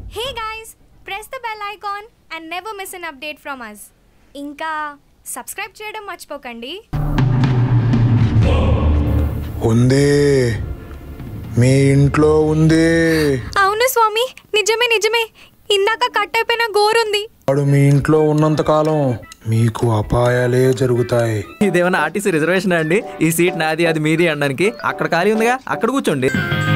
Hey guys, press the bell icon and never miss an update from us. ఇంకా subscribe చేయడం మర్చిపోకండి ఉంది మీ ఇంట్లో ఉంది అవును స్వామి నిజమే నిజమే ఇందాక కట్ అయిపోయిన గోరుంది వాడు మీ ఇంట్లో ఉన్నంత కాలం మీకు అపాయాలే జరుగుతాయి ఇదేమన్నా ఆర్టీసీ రిజర్వేషన్ అండి ఈ సీట్ నాది అది మీది అనడానికి అక్కడ ఖాళీ ఉందిగా అక్కడ కూర్చోండి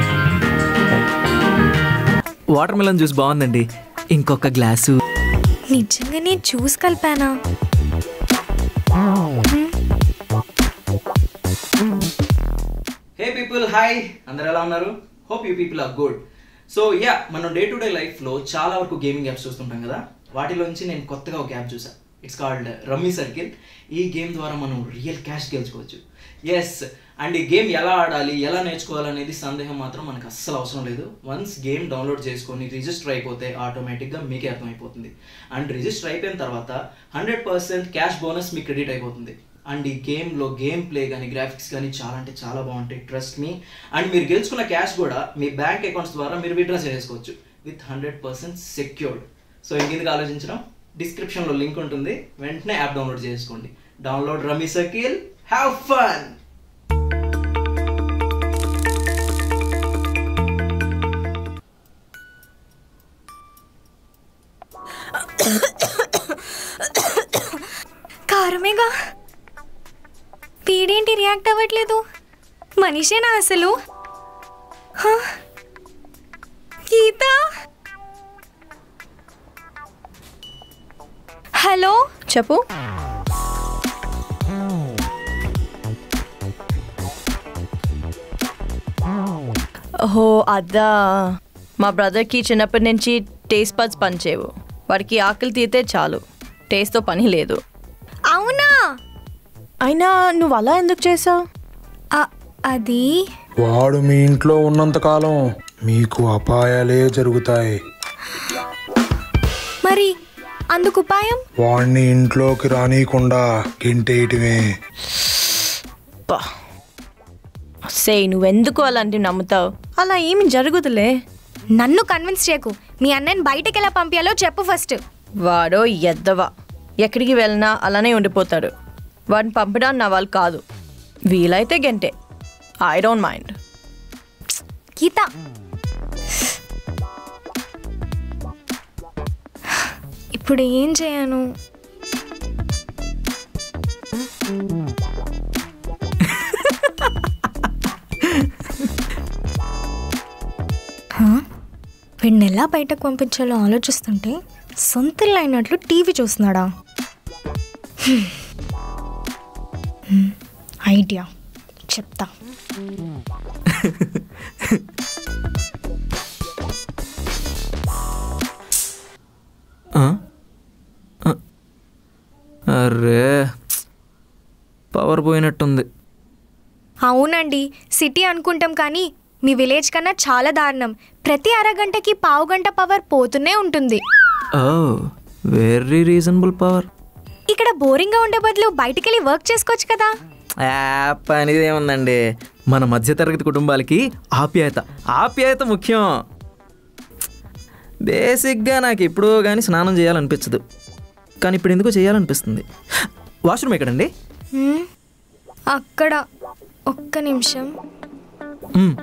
వాటర్ మిలన్ జ్యూస్ బాగుందండి ఇంకొక గ్లాసు నిజంగా నేను చూసి కలిపానా హే పీపుల్ హాయ్ అందరు ఎలా ఉన్నారు hope you people are good so yeah మనం డే టు డే లైఫ్లో చాలా వరకు గేమింగ్ యాప్స్ చూస్తుంటాం కదా వాటిలోంచి నేను కొత్తగా ఒక యాప్ చూసా ఇట్స్ కాల్డ్ రమ్మీ సర్కిల్ ఈ గేమ్ ద్వారా మనం రియల్ క్యాష్ గెలుచుకోవచ్చు ఎస్ అండ్ ఈ గేమ్ ఎలా ఆడాలి ఎలా నేర్చుకోవాలనేది సందేహం మాత్రం మనకు అస్సలు అవసరం లేదు వన్స్ గేమ్ డౌన్లోడ్ చేసుకొని రిజిస్టర్ అయిపోతే ఆటోమేటిక్గా మీకే అర్థమైపోతుంది అండ్ రిజిస్టర్ అయిపోయిన తర్వాత హండ్రెడ్ పర్సెంట్ క్యాష్ బోనస్ మీకు క్రెడిట్ అయిపోతుంది అండ్ ఈ గేమ్లో గేమ్ ప్లే కానీ గ్రాఫిక్స్ కానీ చాలా అంటే చాలా బాగుంటాయి ట్రస్ట్ మీ అండ్ మీరు గెలుచుకున్న క్యాష్ కూడా మీ బ్యాంక్ అకౌంట్స్ ద్వారా మీరు విత్డ్రా చేసుకోవచ్చు with hundred percent secured so ఇంకెందుకు ఆలోచించడం డిస్క్రిప్షన్లో లింక్ ఉంటుంది వెంటనే యాప్ డౌన్లోడ్ చేసుకోండి download rummy circle have fun కారమేగా వీడేంటి రియాక్ట్ అవ్వట్లేదు మనిషేనా అసలు హ? గీత హలో చెప్పు ఓహో అదా మా బ్రదర్కి చిన్నప్పటి నుంచి టేస్ట్ బడ్స్ పనిచేవు వాడికి ఆకలి తీతే చాలు టేస్ట్తో పని లేదు అవునా అయినా నువ్వు అలా ఎందుకు చేసావు అ- అది వాడు మీ ఇంట్లో ఉన్నంత కాలం మీకు అపాయాలే జరుగుతాయి మరి అందుకు ఉపాయం వాడిని ఇంట్లోకి రానియకుండా గింటేయటమే సే నువ్వెందుకు అలాంటివి నమ్ముతావు అలా ఏమి జరుగుతులే నన్ను కన్విన్స్ చేయకు మీ అన్నయ్యని బయటకి ఎలా పంపించాలో చెప్పు ఫస్ట్ వాడో ఎద్దవా ఎక్కడికి వెళ్ళినా అలానే ఉండిపోతాడు వాడిని పంపడానికి నా వాళ్ళు కాదు వీలైతే గంటే ఐ డోంట్ మైండ్ గీత ఇప్పుడు ఏం చేయను హా? వీడిని ఎలా బయటకు పంపించాలో ఆలోచిస్తుంటే సొంత ఇల్లు అయినట్లు టీవీ చూస్తున్నాడా హ్మ్. హ్మ్. ఐడియా చెప్తా అరే పవర్ పోయినట్టుంది అవునండి సిటీ అనుకుంటాం కానీ మీ విలేజ్ కన్నా చాలా దారుణం ప్రతి అరగంటకి పావు గంట పవర్ పోతూనే ఉంటుంది ఓ వెరీ రీజనబుల్ పవర్ ఇక్కడ బోరింగ్గా ఉండే బదులు బయటికి వెళ్ళి వర్క్ చేసుకోవచ్చు కదా యాప్ అనేది ఏముందండి మన మధ్యతరగతి కుటుంబాలకి ఆప్యాయత ఆప్యాయత ముఖ్యం బేసిక్గా నాకు ఎప్పుడో కానీ స్నానం చేయాలనిపించదు కానీ ఇప్పుడు ఎందుకో చేయాలనిపిస్తుంది వాష్రూమ్ ఎక్కడండి హ్మ్? అక్కడ ఒక్క నిమిషం మ్మ్.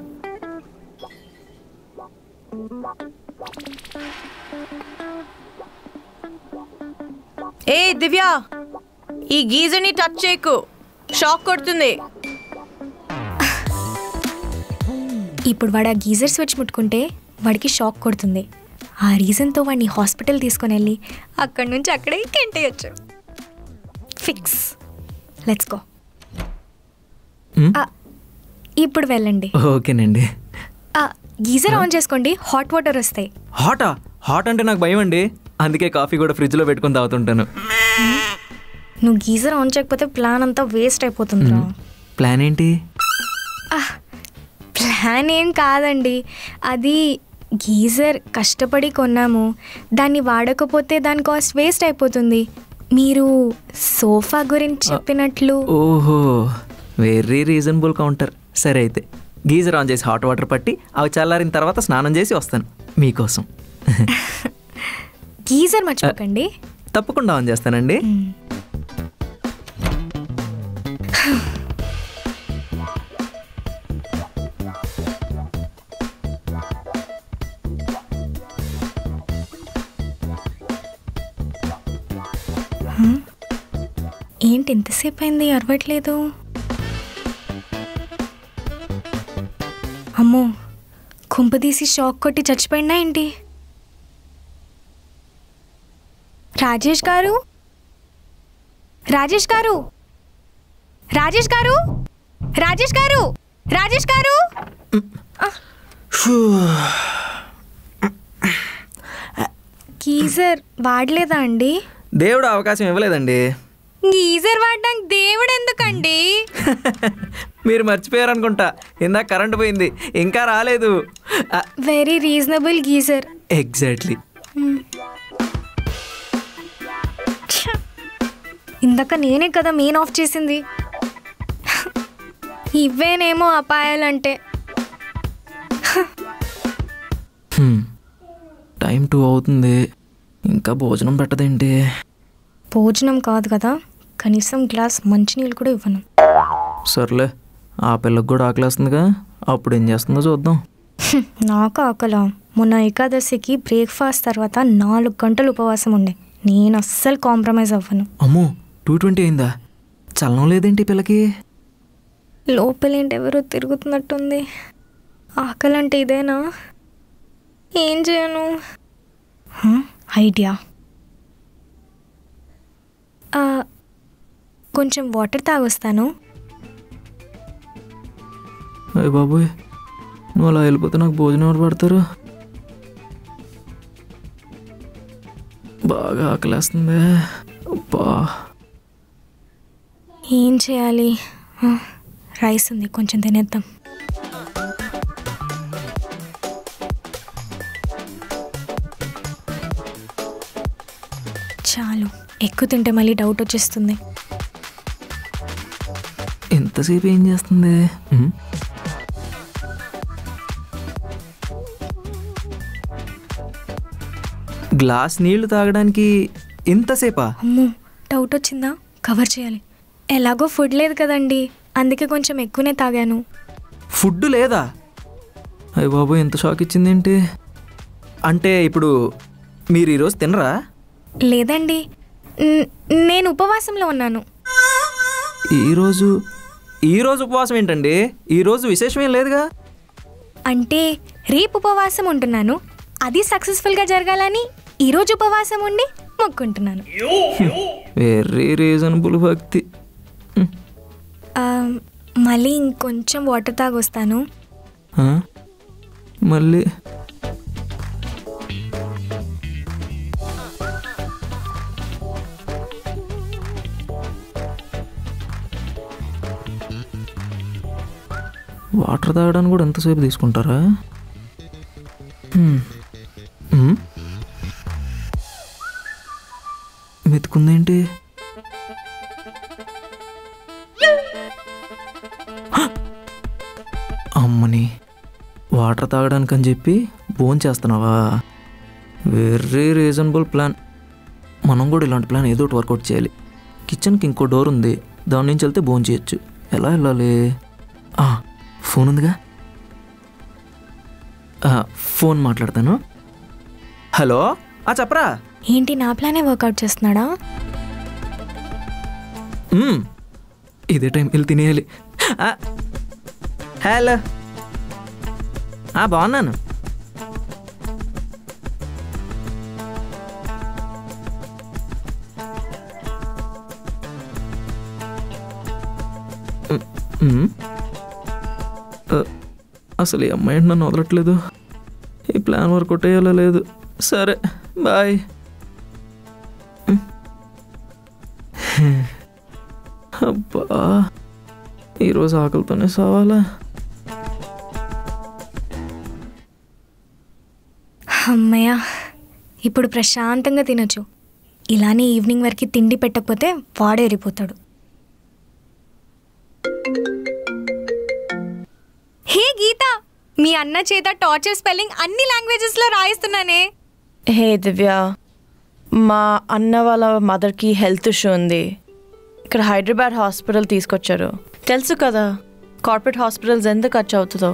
ఏ దివ్య ఈ గీజర్ని టచ్ చేయకు షాక్ కొడుతుంది ఇప్పుడు వాడు ఆ గీజర్ స్విచ్ ముట్టుకుంటే వాడికి షాక్ కొడుతుంది ఆ రీజన్తో వాడిని హాస్పిటల్ తీసుకొని వెళ్ళి అక్కడి నుంచి అక్కడే కెంటేయచ్చు ఫిక్స్ లెట్స్ గో మ్మ్. ఇప్పుడు వెళ్ళండి ఓకేనండి ఆ, గీజర్ ఆన్ చేసుకోండి హాట్ వాటర్ వస్తాయి హాటా హాట్ అంటే నాకు భయం అండి అందుకే కాఫీ కూడా ఫ్రిడ్జ్లో పెట్టుకొని తాగుతుంటాను నువ్వు గీజర్ ఆన్ చేయకపోతే ప్లాన్ అంతా వేస్ట్ అయిపోతుందిరా ప్లాన్ ఏంటి ప్లాన్ ఏం కాదండి అది గీజర్ కష్టపడి కొన్నాము దాన్ని వాడకపోతే దాని కాస్ట్ వేస్ట్ అయిపోతుంది మీరు సోఫా గురించి చెప్పినట్లు ఓహో వెరీ రీజనబుల్ కౌంటర్ సరే అయితే గీజర్ ఆన్ చేసి హాట్ వాటర్ పట్టి అవి చల్లారిన తర్వాత స్నానం చేసి వస్తాను మీకోసం గీజర్ మర్చిపోకండి తప్పకుండా ఆన్ చేస్తానండి ఏంటి ఎంతసేపు అయింది అరవట్లేదు అమ్మో కుంపదీసి షాక్ కొట్టి చచ్చిపోయినా ఏంటి రాజేష్ గారు రాజేష్ గారు రాజేష్ గారు రాజేష్ గారు రాజేష్ గారు గీజర్ వాడలేదా అండి దేవుడు అవకాశం ఇవ్వలేదండి గీజర్ వాడడానికి దేవుడు ఎందుకండి మీరు మర్చిపోయారనుకుంటా ఇందాక కరెంట్ పోయింది ఇంకా రాలేదు వెరీ రీజనబుల్ గీజర్ ఎగ్జాక్ట్లీ ఇందాక నేనే కదా మెయిన్ ఆఫ్ చేసింది ఇవేనేమో అపాయాలంటే టైం టూ అవుతుంది ఇంకా భోజనం పెట్టదేంటి భోజనం కాదు కదా కనీసం గ్లాస్ మంచినీళ్ళు కూడా ఇవ్వను సర్లే ఆ పిల్లకి కూడా ఆకలేస్తుందిగా అప్పుడు ఏం చేస్తుందో చూద్దాం హ్మ్, నాకు ఆకల మొన్న ఏకాదశికి బ్రేక్ఫాస్ట్ తర్వాత నాలుగు గంటలు ఉపవాసం ఉండే నేను అస్సలు కాంప్రమైజ్ అవ్వను అమ్మో టూ ట్వంటీ అయిందా చలనం లేదేంటి ఈ పిల్లకి లోపలేంటి ఎవరో తిరుగుతున్నట్టుంది ఆకలి అంటే ఇదేనా ఏం చేయను హ, ఐడియా ఆ, కొంచెం వాటర్ తాగొస్తాను అయ్య బాబోయ్ నువ్వు అలా వెళ్ళిపోతే నాకు భోజనం ఎవరు పడతారు బాగా ఆకలేస్తుంది అబ్బా ఏం చేయాలి ఆ, రైస్ ఉంది కొంచెం తినేద్దాం చాలు ఎక్కువ తింటే మళ్ళీ డౌట్ వచ్చేస్తుంది ఎంతసేపు ఏం చేస్తుంది ఉమ్. గ్లాస్ నీళ్లు తాగడానికి ఇంతసేపా అమ్మో డౌట్ వచ్చిందా కవర్ చేయాలి ఎలాగో ఫుడ్ లేదు కదండి అందుకే కొంచెం ఎక్కువనే తాగాను ఫుడ్ లేదా అయ్య బాబు ఎంత షాక్ ఇచ్చిందేంటి అంటే ఇప్పుడు మీరు ఈరోజు తినరా లేదండి న్- నేను ఉపవాసంలో ఉన్నాను ఈరోజు ఈరోజు ఉపవాసం ఏంటండి ఈరోజు విశేషం ఏం లేదుగా అంటే రేపు ఉపవాసం ఉంటున్నాను అది సక్సెస్ఫుల్గా జరగాలని ఈరోజు ఉపవాసం ఉండి మొక్కుంటున్నాను వెరీ రీజనబుల్ భక్తి హ్మ్. ఆ, మళ్ళీ ఇంకొంచెం వాటర్ తాగొస్తాను ఆ? మళ్ళీ వాటర్ తాగడానికి కూడా ఎంతసేపు తీసుకుంటారా హ్మ్. హ్మ్? మెతుకుందేంటి అమ్మని వాటర్ తాగడానికి అని చెప్పి ఫోన్ చేస్తున్నావా వెరీ రీజనబుల్ ప్లాన్ మనం కూడా ఇలాంటి ప్లాన్ ఏదో ఒకటి వర్కౌట్ చేయాలి కిచెన్కి ఇంకో డోర్ ఉంది దాని నుంచి వెళ్తే భోజనం చేయొచ్చు ఎలా వెళ్ళాలి ఆ, ఫోన్ ఉందిగా ఆ, ఫోన్ మాట్లాడతాను హలో ఆ చెప్పరా ఏంటి నా ప్లానే వర్కౌట్ చేస్తున్నాడా మ్మ్. ఇదే టైం వెళ్ళి తినేయాలి ఆ, హలో ఆ, బాగున్నాను మ్, మ్. ఆ, అసలు ఈ అమ్మాయి నన్ను వదలట్లేదు ఈ ప్లాన్ వర్కౌట్ అయ్యేలా లేదు సరే బాయ్ అబ్బా ఈరోజు ఆకలితోనే సావాలా అమ్మయ్య ఇప్పుడు ప్రశాంతంగా తినొచ్చు ఇలానే ఈవినింగ్ వరకు తిండి పెట్టకపోతే వాడేరిపోతాడు హే గీత మీ అన్న చేత టార్చర్ స్పెల్లింగ్ అన్ని లాంగ్వేజెస్లో రాయిస్తున్నానే హే దివ్య మా అన్న వాళ్ళ మదర్కి హెల్త్ ఇష్యూ ఉంది ఇక్కడ హైదరాబాద్ హాస్పిటల్ తీసుకొచ్చారు తెలుసు కదా కార్పొరేట్ హాస్పిటల్స్ ఎంత ఖర్చు అవుతుందో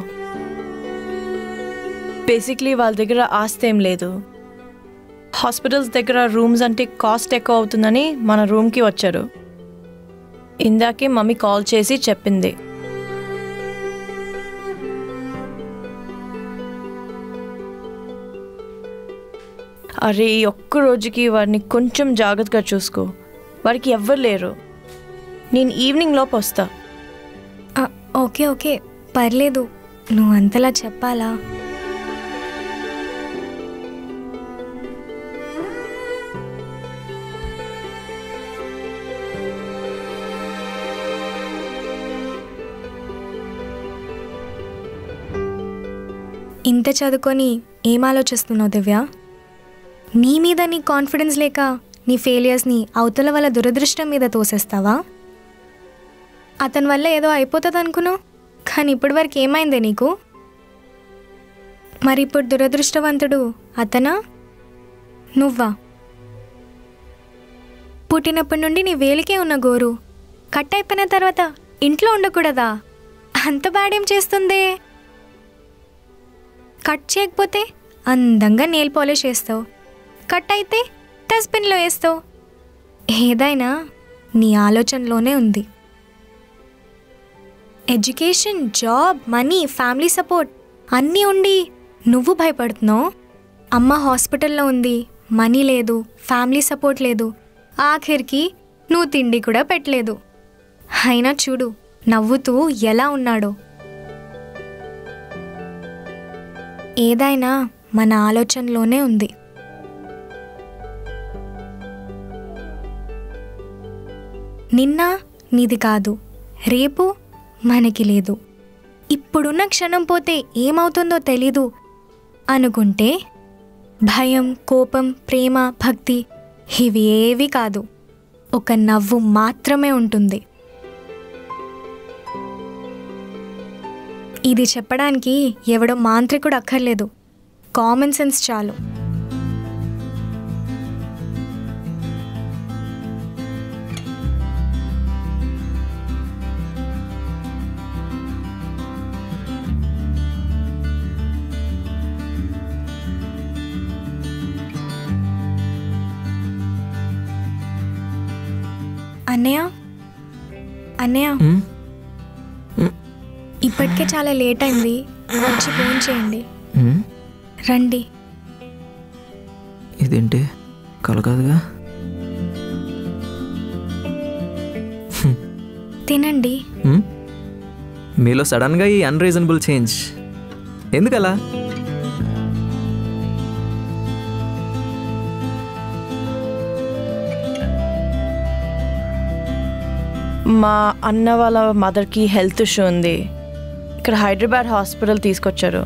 బేసిక్లీ వాళ్ళ దగ్గర ఆస్తి ఏం లేదు హాస్పిటల్స్ దగ్గర రూమ్స్ అంటే కాస్ట్ ఎక్కువ అవుతుందని మన రూమ్కి వచ్చారు ఇందాకే మమ్మీ కాల్ చేసి చెప్పింది అరే ఈ ఒక్క రోజుకి వాడిని కొంచెం జాగ్రత్తగా చూసుకో వాడికి ఎవ్వరు లేరు నేను ఈవినింగ్ లోపు వస్తా ఆ, ఓకే ఓకే పర్లేదు నువ్వు అంతలా చెప్పాలా ఇంత చదువుకొని ఏం ఆలోచిస్తున్నావు దివ్య నీ మీద నీ కాన్ఫిడెన్స్ లేక నీ ఫెయిలియర్స్ని అవతల వాళ్ళ దురదృష్టం మీద తోసేస్తావా అతని వల్ల ఏదో అయిపోతుంది అనుకున్నావు కానీ ఇప్పటి వరకు ఏమైందే నీకు మరి ఇప్పుడు దురదృష్టవంతుడు అతనా నువ్వా పుట్టినప్పటి నుండి నీ వేలికే ఉన్న గోరు కట్ అయిపోయిన తర్వాత ఇంట్లో ఉండకూడదా అంత బ్యాడేం చేస్తుందే కట్ చేయకపోతే అందంగా నెయిల్ పాలిష్ వేస్తావు కట్ అయితే డస్ట్బిన్లో వేస్తావు ఏదైనా నీ ఆలోచనలోనే ఉంది education job money family support అన్నీ ఉండి నువ్వు భయపడుతున్నావు అమ్మ హాస్పిటల్లో ఉంది మనీ లేదు ఫ్యామిలీ సపోర్ట్ లేదు ఆఖరికి నువ్వు తిండి కూడా పెట్టలేదు అయినా చూడు నవ్వుతూ ఎలా ఉన్నాడో ఏదైనా మన ఆలోచనలోనే ఉంది నిన్న నీది కాదు రేపు మనకి లేదు ఇప్పుడున్న క్షణం పోతే ఏమవుతుందో తెలీదు అనుకుంటే భయం కోపం ప్రేమ భక్తి ఇవి ఏవి కాదు ఒక నవ్వు మాత్రమే ఉంటుంది ఇది చెప్పడానికి ఎవడో మాంత్రికుడు అక్కర్లేదు కామన్ సెన్స్ చాలు అన్నయ్య అన్నయ్య ఉమ్, ఇప్పటికే చాలా లేట్ అయింది వచ్చి ఫోన్ చేయండి ఉమ్, రండి ఇదేంటి కల కాదుగా తినండి ఉమ్, మీలో సడన్గా ఈ అన్రీజనబుల్ చేంజ్ ఎందుకలా మా అన్న వాళ్ళ మదర్కి హెల్త్ ఇష్యూ ఉంది ఇక్కడ హైదరాబాద్ హాస్పిటల్ తీసుకొచ్చారు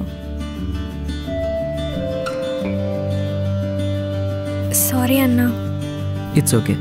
సారీ అన్నా ఇట్స్ ఓకే